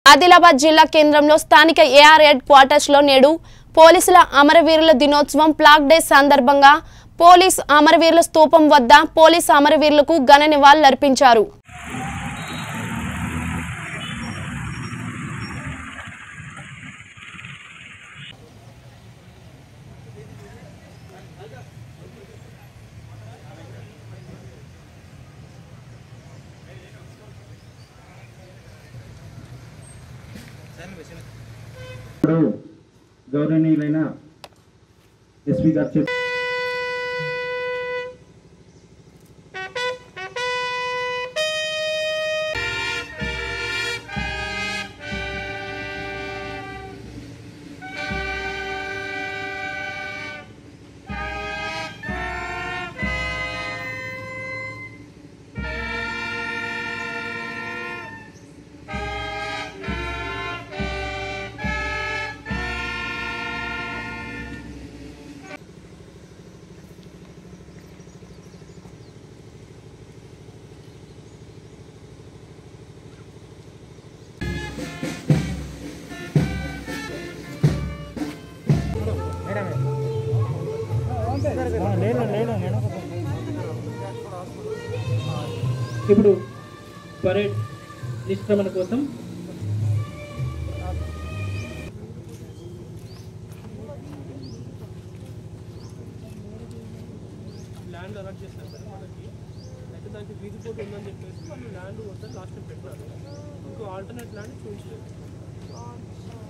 ఆదిలాబాద్ జిల్లా కేంద్రంలో స్థానిక ఏఆర్ హెడ్ క్వార్టర్స్లో నేడు పోలీసుల అమరవీరుల దినోత్సవం ప్లాగ్ డే సందర్భంగా పోలీస్ అమరవీరుల స్తూపం వద్ద పోలీస్ అమరవీరులకు ఘన నివాళులర్పించారు ఇప్పుడు గౌరవనీయులైన ఎస్పీ గారు చెప్ప ఇప్పుడు పరేడ్ నిష్క్రమణ కోసం ల్యాండ్ అలాట్ చేస్తారు సార్ మనకి అయితే దానికి వీధి పోటీ ఉందని చెప్పేసి వాళ్ళు ల్యాండ్ వద్ద లాస్ట్ టైం పెట్టారు ఇంకో ఆల్టర్నేట్ ల్యాండ్ చూపించలేదు